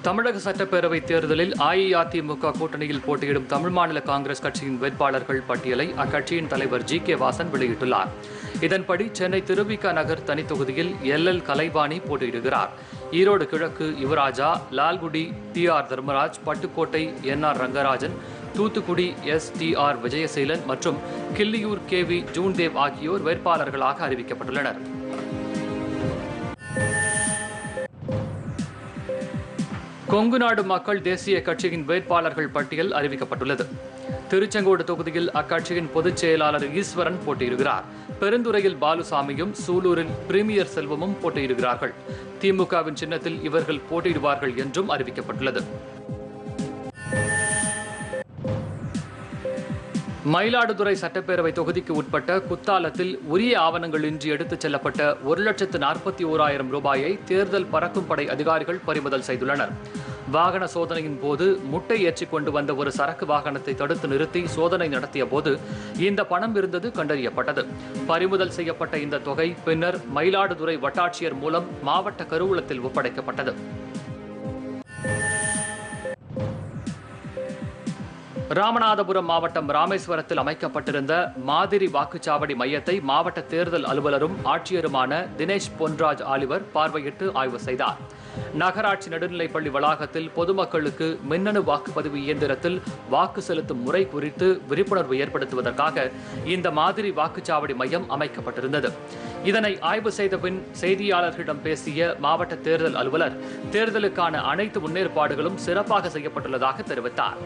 தமிழக சட்டப்பேரவை தேர்தலில் அஇஅதிமுக கூட்டணியில் போட்டியிடும் தமிழ் மாநில காங்கிரஸ் கட்சியின் வேட்பாளர்கள் பட்டியலை அக்கட்சியின் தலைவர் ஜி கே வாசன் வெளியிட்டுள்ளார் இதன்படி சென்னை திருவிக நகர் தனித்தொகுதியில் எல் எல் கலைவாணி போட்டியிடுகிறார் ஈரோடு கிழக்கு Yuvaraja Lalgudi T R Dharmaraj Pattukkottai N R Rangarajan Thoothukudi S D R Vijayaseelan மற்றும் கிள்ளியூர் கே வி ஜூன்தேவ் ஆகியோர் வேட்பாளர்களாக அறிவிக்கப்பட்டுள்ளனர் கொங்கு நாடு மக்கள் தேசிய கட்சியின் வேட்பாளர்கள் பட்டியல் அறிவிக்கப்பட்டுள்ளது திருச்செங்கோடு தொகுதியில் அக்கட்சியின் பொதுச் செயலாளர் ஈஸ்வரன் போட்டியிடுகிறார் பெருந்துறையில் பாலுசாமியும் சூலூரில் பிரீமியர் செல்வமும் போட்டியிடுகிறார்கள் திமுகவின் சின்னத்தில் இவர்கள் போட்டியிடுவார்கள் என்றும் அறிவிக்கப்பட்டுள்ளது மயிலாடுதுறை சட்டப்பேரவை தொகுதிக்கு உட்பட்ட குத்தாலத்தில் உரிய ஆவணங்களின்றி எடுத்துச் செல்லப்பட்ட ஒரு லட்சத்து நாற்பத்தி ஓராயிரம் ரூபாயை தேர்தல் பறக்கும் படை அதிகாரிகள் பறிமுதல் செய்துள்ளனர் வாகன சோதனையின் போது முட்டை ஏற்றிக் கொண்டு வந்த ஒரு சரக்கு வாகனத்தை தடுத்து நிறுத்தி சோதனை நடத்திய போது இந்த பணம் இருந்தது கண்டறியப்பட்டது பறிமுதல் செய்யப்பட்ட இந்த தொகை பின்னர் மயிலாடுதுறை வட்டாட்சியர் மூலம் மாவட்ட கருவூலத்தில் ஒப்படைக்கப்பட்டது ராமநாதபுரம் மாவட்டம் ராமேஸ்வரத்தில் அமைக்கப்பட்டிருந்த மாதிரி வாக்குச்சாவடி மையத்தை மாவட்ட தேர்தல் அலுவலரும் ஆட்சியருமான தினேஷ் பொன்ராஜ் ஆலிவர் பார்வையிட்டு ஆய்வு செய்தார் நகராட்சி நடுநிலைப்பள்ளி வளாகத்தில் பொதுமக்களுக்கு மின்னணு வாக்குப்பதிவு இயந்திரத்தில் வாக்கு செலுத்தும் முறை குறித்து விழிப்புணர்வு ஏற்படுத்துவதற்காக இந்த மாதிரி வாக்குச்சாவடி மையம் அமைக்கப்பட்டிருந்தது இதனை ஆய்வு செய்த பின் செய்தியாளர்களிடம் பேசிய மாவட்ட தேர்தல் அலுவலர் தேர்தலுக்கான அனைத்து முன்னேற்பாடுகளும் சிறப்பாக செய்யப்பட்டுள்ளதாக தெரிவித்தார்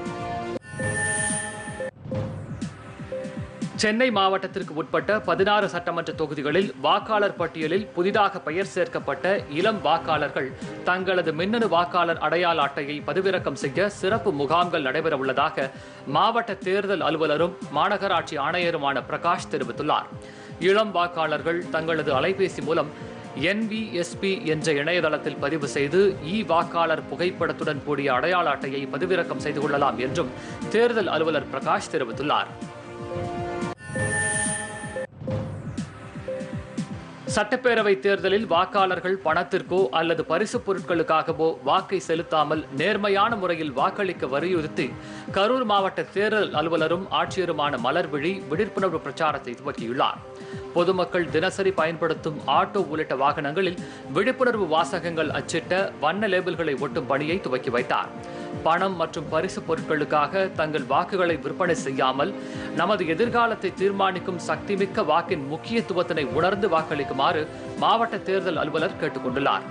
சென்னை மாவட்டத்திற்கு உட்பட்ட பதினாறு சட்டமன்ற தொகுதிகளில் வாக்காளர் பட்டியலில் புதிதாக பெயர் சேர்க்கப்பட்ட இளம் வாக்காளர்கள் தங்களது மின்னணு வாக்காளர் அடையாள அட்டையை பதிவிறக்கம் செய்ய சிறப்பு முகாம்கள் நடைபெறவுள்ளதாக மாவட்ட தேர்தல் அலுவலரும் மாநகராட்சி ஆணையருமான பிரகாஷ் தெரிவித்துள்ளார் இளம் வாக்காளர்கள் தங்களது அலைபேசி மூலம் என்விஎஸ்பி என்ற இணையதளத்தில் பதிவு செய்து இ வாக்காளர் புகைப்படத்துடன் கூடிய அடையாள அட்டையை பதிவிறக்கம் செய்து கொள்ளலாம் என்றும் தேர்தல் அலுவலர் பிரகாஷ் தெரிவித்துள்ளார் சட்டப்பேரவை தேர்தலில் வாக்காளர்கள் பணத்திற்கோ அல்லது பரிசுப் பொருட்களுக்காகவோ வாக்கை செலுத்தாமல் நேர்மையான முறையில் வாக்களிக்க வலியுறுத்தி கரூர் மாவட்ட தேர்தல் அலுவலரும் ஆட்சியருமான மலர்விழி விழிப்புணர்வு பிரச்சாரத்தை துவக்கியுள்ளார் பொதுமக்கள் தினசரி பயன்படுத்தும் ஆட்டோ உள்ளிட்ட வாகனங்களில் விழிப்புணர்வு வாசகங்கள் அச்சிட்ட வண்ண லேபிள்களை ஒட்டும் பணியை துவக்கி வைத்தார் பணம் மற்றும் பரிசு பொருட்களுக்காக தங்கள் வாக்குகளை விற்பனை செய்யாமல் நமது எதிர்காலத்தை தீர்மானிக்கும் சக்திமிக்க வாக்கின் முக்கியத்துவத்தினை உணர்ந்து வாக்களிக்குமாறு மாவட்ட தேர்தல் அலுவலர் கேட்டுக்கொண்டுள்ளார்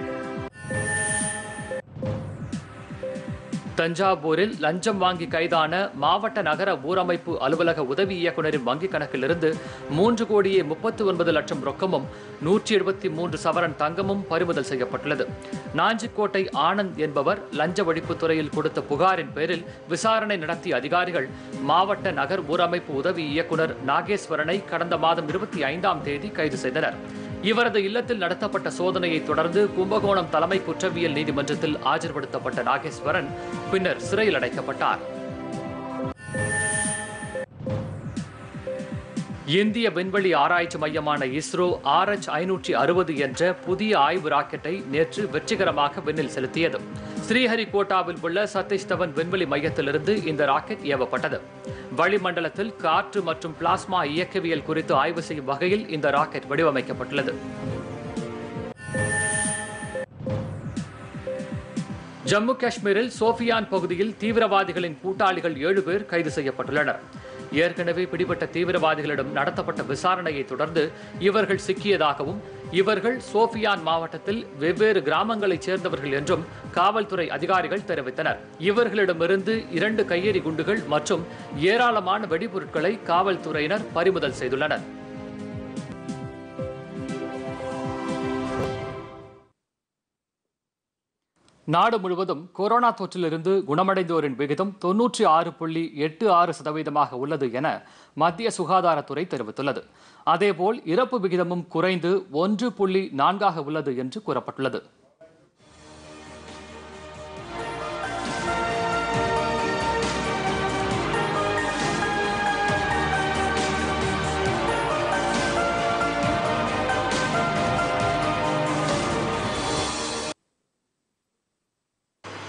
தஞ்சாவூரில் லஞ்சம் வாங்கி கைதான மாவட்ட நகர ஊரமைப்பு அலுவலக உதவி இயக்குநரின் வங்கிக் கணக்கிலிருந்து மூன்று கோடியே முப்பத்தி ஒன்பது லட்சம் ரொக்கமும் நூற்றி எழுபத்தி மூன்று சவரன் தங்கமும் பறிமுதல் செய்யப்பட்டுள்ளது நாஞ்சிக்கோட்டை ஆனந்த் என்பவர் லஞ்ச ஒழிப்புத் துறையில் கொடுத்த புகாரின் பேரில் விசாரணை நடத்திய அதிகாரிகள் மாவட்ட நகர் ஊரமைப்பு உதவி இயக்குநர் நாகேஸ்வரனை கடந்த மாதம் இருபத்தி ஐந்தாம் தேதி கைது செய்தனர் இவரது இல்லத்தில் நடத்தப்பட்ட சோதனையை தொடர்ந்து கும்பகோணம் தலைமை குற்றவியல் நீதிமன்றத்தில் ஆஜர்படுத்தப்பட்ட நாகேஸ்வரன் பின்னர் சிறையில் அடைக்கப்பட்டார் இந்திய விண்வெளி ஆராய்ச்சி மையமான இஸ்ரோ ஆர்எச் ஐநூற்றி அறுபது என்ற புதிய ஆய்வு ராக்கெட்டை நேற்று வெற்றிகரமாக விண்ணில் செலுத்தியது ஸ்ரீஹரிகோட்டாவில் உள்ள சதீஷ் தவன் விண்வெளி மையத்திலிருந்து இந்த ராக்கெட் ஏவப்பட்டது வளிமண்டலத்தில் காற்று மற்றும் பிளாஸ்மா இயக்கவியல் குறித்து ஆய்வு செய்யும் வகையில் இந்த ராக்கெட் வடிவமைக்கப்பட்டுள்ளது ஜம்மு காஷ்மீரில் சோஃபியான் பகுதியில் தீவிரவாதிகளின் கூட்டாளிகள் ஏழு பேர் கைது செய்யப்பட்டுள்ளனர் ஏற்கனவே பிடிபட்ட தீவிரவாதிகளிடம் நடத்தப்பட்ட விசாரணையை தொடர்ந்து இவர்கள் சிக்கியதாகவும் இவர்கள் சோஃபியான் மாவட்டத்தில் வெவ்வேறு கிராமங்களைச் சேர்ந்தவர்கள் என்றும் காவல்துறை அதிகாரிகள் தெரிவித்தனர் இவர்களிடமிருந்து இரண்டு கையெறி குண்டுகள் மற்றும் ஏராளமான வெடிபொருட்களை காவல்துறையினர் பறிமுதல் செய்துள்ளனர் நாடு முழுவதும் கொரோனா தொற்றிலிருந்து குணமடைந்தோரின் விகிதம் தொன்னூற்றி ஆறு புள்ளி எட்டு ஆறு சதவீதமாக உள்ளது என மத்திய சுகாதாரத்துறை தெரிவித்துள்ளது அதேபோல் இறப்பு விகிதமும் குறைந்து ஒன்று புள்ளி நான்காக உள்ளது என்று கூறப்பட்டுள்ளது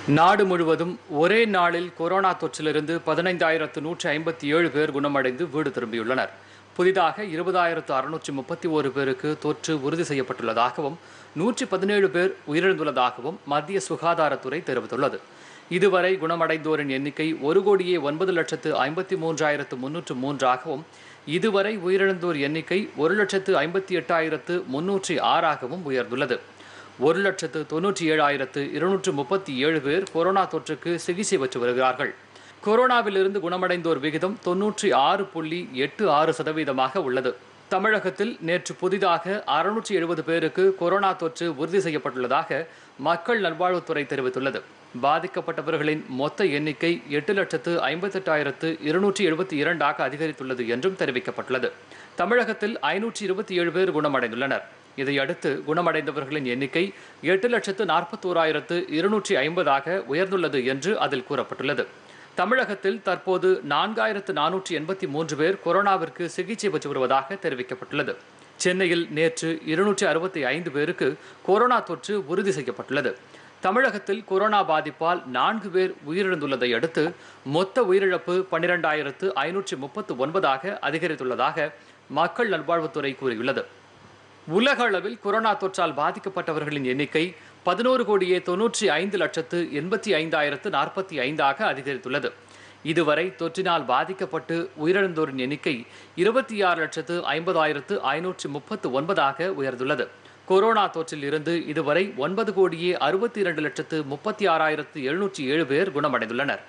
நாடு முழுவதும் ஒரே நாளில் கொரோனா தொற்றிலிருந்து பதினைந்தாயிரத்து நூற்றி ஐம்பத்தி ஏழு பேர் குணமடைந்து வீடு திரும்பியுள்ளனர் புதிதாக இருபதாயிரத்து அறுநூற்றி முப்பத்தி ஒரு பேருக்கு தொற்று உறுதி செய்யப்பட்டுள்ளதாகவும் நூற்றி பதினேழு பேர் உயிரிழந்துள்ளதாகவும் மத்திய சுகாதாரத்துறை தெரிவித்துள்ளது இதுவரை குணமடைந்தோரின் எண்ணிக்கை ஒரு கோடியே ஒன்பது லட்சத்து ஐம்பத்தி மூன்றாயிரத்து முன்னூற்று மூன்றாகவும் இதுவரை உயிரிழந்தோர் எண்ணிக்கை ஒரு லட்சத்து ஐம்பத்தி எட்டாயிரத்து முன்னூற்றி ஆறாகவும் உயர்ந்துள்ளது ஒரு லட்சத்து தொன்னூற்றி ஏழாயிரத்து இருநூற்று முப்பத்தி ஏழு பேர் கொரோனா தொற்றுக்கு சிகிச்சை பெற்று வருகிறார்கள் கொரோனாவிலிருந்து குணமடைந்தோர் விகிதம் தொன்னூற்றி ஆறு புள்ளி எட்டு ஆறு சதவீதமாக உள்ளது தமிழகத்தில் நேற்று புதிதாக அறுநூற்றி எழுபது பேருக்கு கொரோனா தொற்று உறுதி செய்யப்பட்டுள்ளதாக மக்கள் நல்வாழ்வுத்துறை தெரிவித்துள்ளது பாதிக்கப்பட்டவர்களின் மொத்த எண்ணிக்கை எட்டு லட்சத்து ஐம்பத்தெட்டாயிரத்து இருநூற்றி எழுபத்தி இரண்டாக அதிகரித்துள்ளது என்றும் தெரிவிக்கப்பட்டுள்ளது தமிழகத்தில் ஐநூற்றி இருபத்தி ஏழு பேர் குணமடைந்துள்ளனர் இதையடுத்து குணமடைந்தவர்களின் எண்ணிக்கை எட்டு லட்சத்து நாற்பத்தோராயிரத்து இருநூற்றி ஐம்பதாக உயர்ந்துள்ளது என்று அதில் கூறப்பட்டுள்ளது தமிழகத்தில் தற்போது நான்காயிரத்து நானூற்றி எண்பத்தி மூன்று பேர் கொரோனாவிற்கு சிகிச்சை பெற்று வருவதாக தெரிவிக்கப்பட்டுள்ளது சென்னையில் நேற்று இருநூற்றி அறுபத்தி ஐந்து பேருக்கு கொரோனா தொற்று உறுதி செய்யப்பட்டுள்ளது தமிழகத்தில் கொரோனா பாதிப்பால் நான்கு பேர் உயிரிழந்துள்ளதை அடுத்து மொத்த உயிரிழப்பு பன்னிரெண்டாயிரத்து ஐநூற்றி முப்பத்து ஒன்பதாக அதிகரித்துள்ளதாக மக்கள் நல்வாழ்வுத்துறை கூறியுள்ளது உலக அளவில் கொரோனா தொற்றால் பாதிக்கப்பட்டவர்களின் எண்ணிக்கை பதினோரு கோடியே தொன்னூற்றி ஐந்து லட்சத்து எண்பத்தி ஐந்தாயிரத்து நாற்பத்தி ஐந்தாக அதிகரித்துள்ளது இதுவரை தொற்றினால் பாதிக்கப்பட்டு உயிரிழந்தோரின் எண்ணிக்கை இருபத்தி ஆறு லட்சத்து ஐம்பதாயிரத்து ஐநூற்றி முப்பத்து ஒன்பதாக உயர்ந்துள்ளது கொரோனா தொற்றில் இருந்து இதுவரை ஒன்பது கோடியே அறுபத்தி இரண்டு லட்சத்து முப்பத்தி ஆறாயிரத்து எழுநூற்றி ஏழு பேர் குணமடைந்துள்ளனர்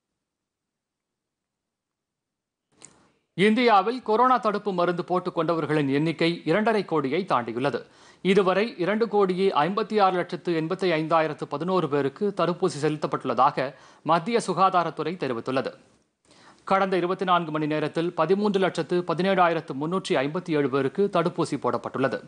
இந்தியாவில் கொரோனா தடுப்பு மருந்து போட்டுக் கொண்டவர்களின் எண்ணிக்கை இரண்டரை கோடியை தாண்டியுள்ளது இதுவரை இரண்டு கோடியே ஐம்பத்தி ஆறு லட்சத்து எண்பத்தி ஐந்தாயிரத்து பதினோரு பேருக்கு தடுப்பூசி செலுத்தப்பட்டுள்ளதாக மத்திய சுகாதாரத்துறை தெரிவித்துள்ளது கடந்த இருபத்தி நான்கு மணி நேரத்தில் பதிமூன்று லட்சத்து பதினேழாயிரத்து முன்னூற்றி ஐம்பத்தி ஏழு பேருக்கு தடுப்பூசி போடப்பட்டுள்ளது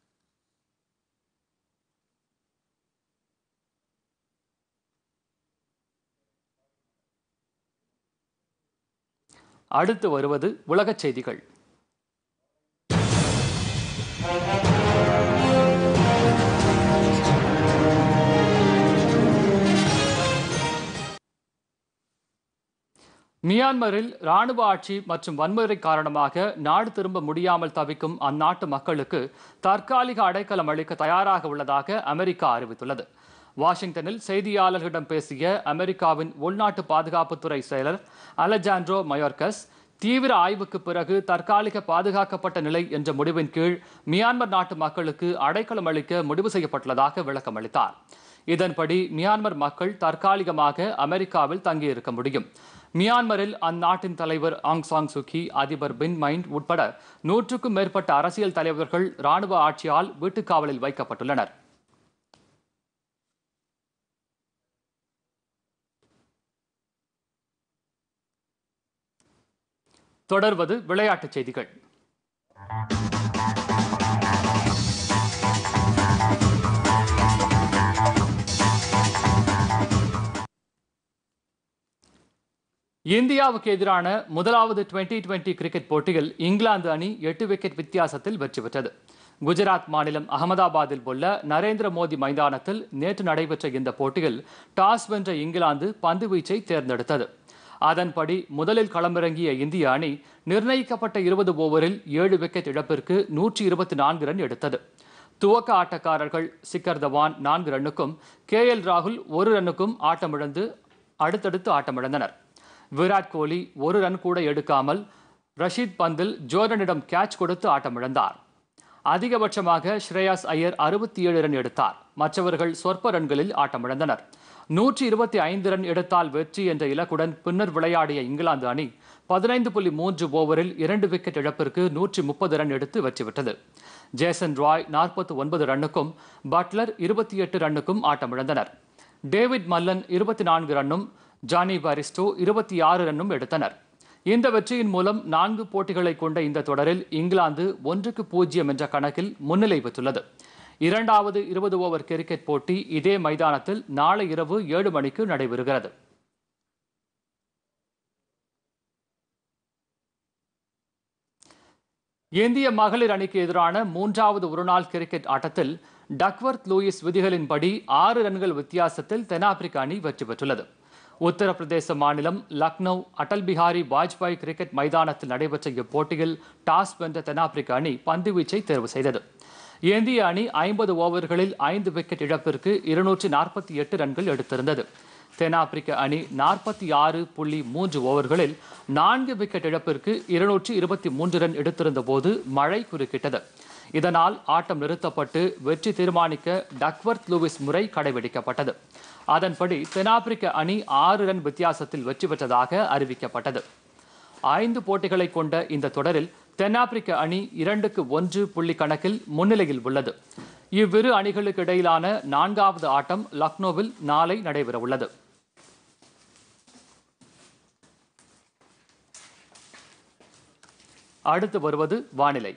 அடுத்து வருவது உலகச் செய்திகள் மியான்மரில் ராணுவ ஆட்சி மற்றும் வன்முறை காரணமாக நாடு திரும்ப முடியாமல் தவிக்கும் அந்நாட்டு மக்களுக்கு தற்காலிக அடைக்கலம் அளிக்க தயாராக உள்ளதாக அமெரிக்கா அறிவித்துள்ளது வாஷிங்டனில் செய்தியாளர்களிடம் பேசிய அமெரிக்காவின் உள்நாட்டு பாதுகாப்புத்துறை செயலர் அலெஜாண்ட்ரோ மயோர்கஸ் தீவிர ஆய்வுக்கு பிறகு தற்காலிக பாதுகாக்கப்பட்ட நிலை என்ற முடிவின் கீழ் மியான்மர் நாட்டு மக்களுக்கு அடைக்கலம் அளிக்க முடிவு செய்யப்பட்டுள்ளதாக விளக்கம் அளித்தார் இதன்படி மியான்மர் மக்கள் தற்காலிகமாக அமெரிக்காவில் தங்கியிருக்க முடியும் மியான்மரில் அந்நாட்டின் தலைவர் ஆங் சாங் சுகி அதிபர் பின் மைண்ட் உட்பட நூற்றுக்கும் மேற்பட்ட அரசியல் தலைவர்கள் ராணுவ ஆட்சியால் வீட்டுக்காவலில் வைக்கப்பட்டுள்ளனர் தொடர்வது விளையாட்டுச் செய்திகள் இந்தியாவுக்கு எதிரான முதலாவது டுவெண்டி டுவெண்டி கிரிக்கெட் போட்டியில் இங்கிலாந்து அணி எட்டு விக்கெட் வித்தியாசத்தில் வெற்றி பெற்றது குஜராத் மாநிலம் அகமதாபாத்தில் உள்ள நரேந்திர மோடி மைதானத்தில் நேற்று நடைபெற்ற இந்த போட்டியில் டாஸ் வென்ற இங்கிலாந்து பந்து வீச்சை தேர்ந்தெடுத்தது அதன்படி முதலில் களமிறங்கிய இந்திய அணி நிர்ணயிக்கப்பட்ட இருபது ஓவரில் ஏழு விக்கெட் இழப்பிற்கு நூற்றி இருபத்தி நான்கு ரன் எடுத்தது துவக்க ஆட்டக்காரர்கள் சிக்கர் தவான் நான்கு ரன்னுக்கும் கே எல் ராகுல் ஒரு ரன்னுக்கும் ஆட்டமிழந்து அடுத்தடுத்து ஆட்டமிழந்தனர் விராட் கோலி ஒரு ரன் கூட எடுக்காமல் ரஷீத் பந்தில் ஜோர்டனிடம் கேட்ச் கொடுத்து ஆட்டமிழந்தார் அதிகபட்சமாக ஸ்ரேயாஸ் ஐயர் அறுபத்தி ஏழு ரன் எடுத்தார் மற்றவர்கள் சொற்ப ரன்களில் ஆட்டமிழந்தனர் நூற்றி இருபத்தி ஐந்து ரன் எடுத்தால் வெற்றி என்ற இலக்குடன் பின்னர் விளையாடிய இங்கிலாந்து அணி பதினைந்து புள்ளி மூன்று ஓவரில் இரண்டு விக்கெட் இழப்பிற்கு நூற்றி முப்பது ரன் எடுத்து வெற்றி பெற்றது ஜேசன் ராய் நாற்பத்தி ஒன்பது ரன்னுக்கும் பட்லர் இருபத்தி எட்டு ரன்னுக்கும் ஆட்டமிழந்தனர் டேவிட் மல்லன் இருபத்தி நான்கு ரன்னும் ஜானி பாரிஸ்டோ இருபத்தி ஆறு ரன்னும் எடுத்தனர் இந்த வெற்றியின் மூலம் நான்கு போட்டிகளை கொண்ட இந்த தொடரில் இங்கிலாந்து ஒன்றுக்கு பூஜ்ஜியம் என்ற கணக்கில் முன்னிலை பெற்றுள்ளது இரண்டாவது இருபது ஓவர் கிரிக்கெட் போட்டி இதே மைதானத்தில் நாளை இரவு ஏழு மணிக்கு நடைபெறுகிறது இந்திய மகளிர் அணிக்கு எதிரான மூன்றாவது ஒருநாள் கிரிக்கெட் ஆட்டத்தில் டக்வர்த் லூயிஸ் விதிகளின்படி ஆறு ரன்கள் வித்தியாசத்தில் தென்னாப்பிரிக்க அணி வெற்றி பெற்றுள்ளது உத்தரப்பிரதேச மாநிலம் லக்னோ அடல் பிஹாரி வாஜ்பாய் கிரிக்கெட் மைதானத்தில் நடைபெற்ற இப்போட்டியில் டாஸ் வென்ற தென்னாப்பிரிக்க அணி பந்துவீச்சை தேர்வு செய்தது இந்திய அணி ஐம்பது ஓவர்களில் ஐந்து விக்கெட் இழப்பிற்கு இருநூற்றி நாற்பத்தி எட்டு ரன்கள் எடுத்திருந்தது தென்னாப்பிரிக்க அணி நாற்பத்தி ஆறு புள்ளி மூன்று ஓவர்களில் நான்கு விக்கெட் இழப்பிற்கு இருநூற்றி இருபத்தி மூன்று ரன் எடுத்திருந்த போது மழை குறுக்கிட்டது இதனால் ஆட்டம் நிறுத்தப்பட்டு வெற்றி தீர்மானிக்க டக்வர்த் லூவிஸ் முறை கடைபிடிக்கப்பட்டது அதன்படி தென்னாப்பிரிக்க அணி ஆறு ரன் வித்தியாசத்தில் வெற்றி பெற்றதாக அறிவிக்கப்பட்டது ஐந்து போட்டிகளை கொண்ட இந்த தொடரில் தென்னாப்பிரிக்க அணி இரண்டுக்கு ஒன்று புள்ளி கணக்கில் முன்னிலையில் உள்ளது இவ்விரு அணிகளுக்கு இடையிலான நான்காவது ஆட்டம் லக்னோவில் நாளை நடைபெறவுள்ளது அடுத்து வருவது வானிலை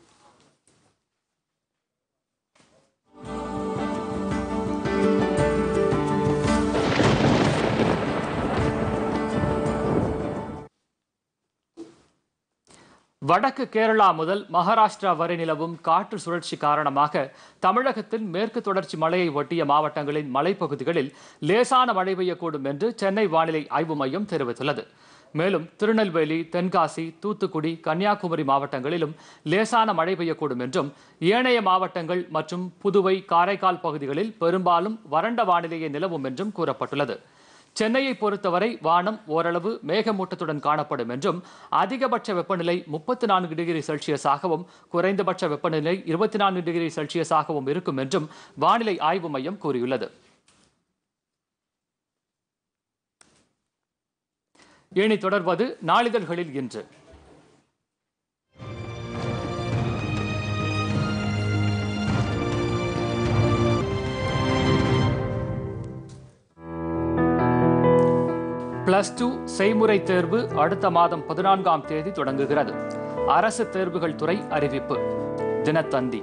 வடக்கு கேரளா முதல் மகாராஷ்டிரா வரை நிலவும் காற்று சுழற்சி காரணமாக தமிழகத்தின் மேற்கு தொடர்ச்சி மலையை ஒட்டிய மாவட்டங்களின் மலைப்பகுதிகளில் லேசான மழை பெய்யக்கூடும் என்று சென்னை வானிலை ஆய்வு மையம் தெரிவித்துள்ளது மேலும் திருநெல்வேலி தென்காசி தூத்துக்குடி கன்னியாகுமரி மாவட்டங்களிலும் லேசான மழை பெய்யக்கூடும் என்றும் ஏனைய மாவட்டங்கள் மற்றும் புதுவை காரைக்கால் பகுதிகளில் பெரும்பாலும் வறண்ட வானிலையே நிலவும் என்றும் கூறப்பட்டுள்ளது சென்னையை பொறுத்தவரை வானம் ஓரளவு மேகமூட்டத்துடன் காணப்படும் என்றும் அதிகபட்ச வெப்பநிலை முப்பத்தி நான்கு டிகிரி செல்சியஸாகவும் குறைந்தபட்ச வெப்பநிலை இருபத்தி நான்கு டிகிரி செல்சியஸாகவும் இருக்கும் என்றும் வானிலை ஆய்வு மையம் கூறியுள்ளது இனி தொடர்வது நாளிதழ்களில் இன்று பிளஸ் டூ செய்முறை தேர்வு அடுத்த மாதம் பதினான்காம் தேதி தொடங்குகிறது அரசு தேர்வுகள் துறை அறிவிப்பு தினத்தந்தி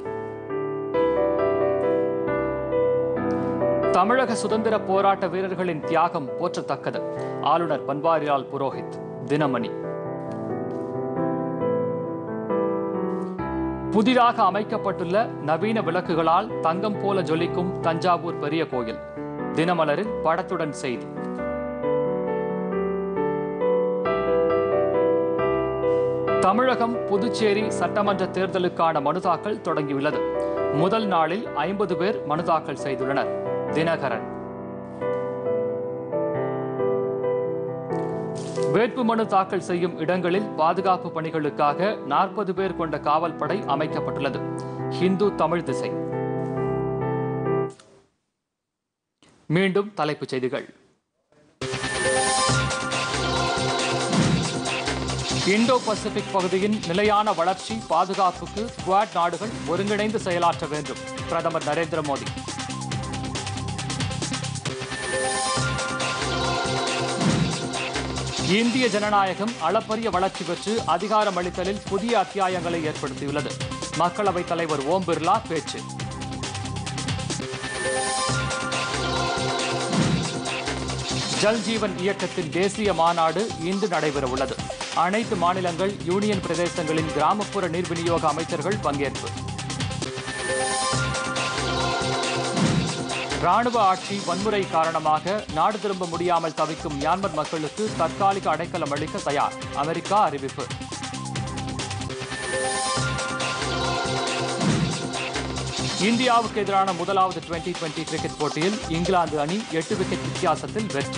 தமிழக சுதந்திர போராட்ட வீரர்களின் தியாகம் போற்றத்தக்கது ஆளுநர் பன்வாரிலால் புரோஹித் தினமணி புதிதாக அமைக்கப்பட்டுள்ள நவீன விளக்குகளால் தங்கம் போல ஜொலிக்கும் தஞ்சாவூர் பெரிய கோயில் தினமலரில் படத்துடன் செய்தி தமிழகம் புதுச்சேரி சட்டமன்ற தேர்தலுக்கான மனு தாக்கல் தொடங்கியுள்ளது முதல் நாளில் ஐம்பது பேர் மனு தாக்கல் செய்துள்ளனர் தினகரன் வேட்புமனு தாக்கல் செய்யும் இடங்களில் பாதுகாப்பு பணிகளுக்காக நாற்பது பேர் கொண்ட காவல் படை அமைக்கப்பட்டுள்ளது ஹிந்து தமிழ் திசை மீண்டும் தலைப்புச் செய்திகள் இந்தோ பசிபிக் பகுதியின் நிலையான வளர்ச்சி பாதுகாப்புக்கு குவாட் நாடுகள் ஒருங்கிணைந்து செயலாற்ற வேண்டும் பிரதமர் நரேந்திர மோடி இந்திய ஜனநாயகம் அளப்பரிய வளர்ச்சி பெற்று அதிகாரமளித்தலில் புதிய அத்தியாயங்களை ஏற்படுத்தியுள்ளது மக்களவைத் தலைவர் ஓம் பிர்லா பேச்சு ஜல் ஜீவன் இயக்கத்தின் தேசிய மாநாடு இன்று நடைபெறவுள்ளது அனைத்து மாநிலங்கள் யூனியன் பிரதேசங்களின் கிராமப்புற நீர் விநியோக அமைச்சர்கள் பங்கேற்பு ராணுவ ஆட்சி வன்முறை காரணமாக நாடு திரும்ப முடியாமல் தவிக்கும் மியான்மர் மக்களுக்கு தற்காலிக அடைக்கலம் அளிக்க தயார் அமெரிக்கா அறிவிப்பு இந்தியாவுக்கு எதிரான முதலாவது டுவெண்டி டுவெண்டி கிரிக்கெட் போட்டியில் இங்கிலாந்து அணி எட்டு விக்கெட் வித்தியாசத்தில் வெற்றி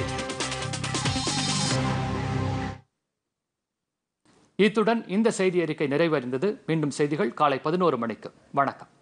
இத்துடன் இந்த செய்தி அறிக்கை நிறைவடைந்தது மீண்டும் செய்திகள் காலை பதினோரு மணிக்கு வணக்கம்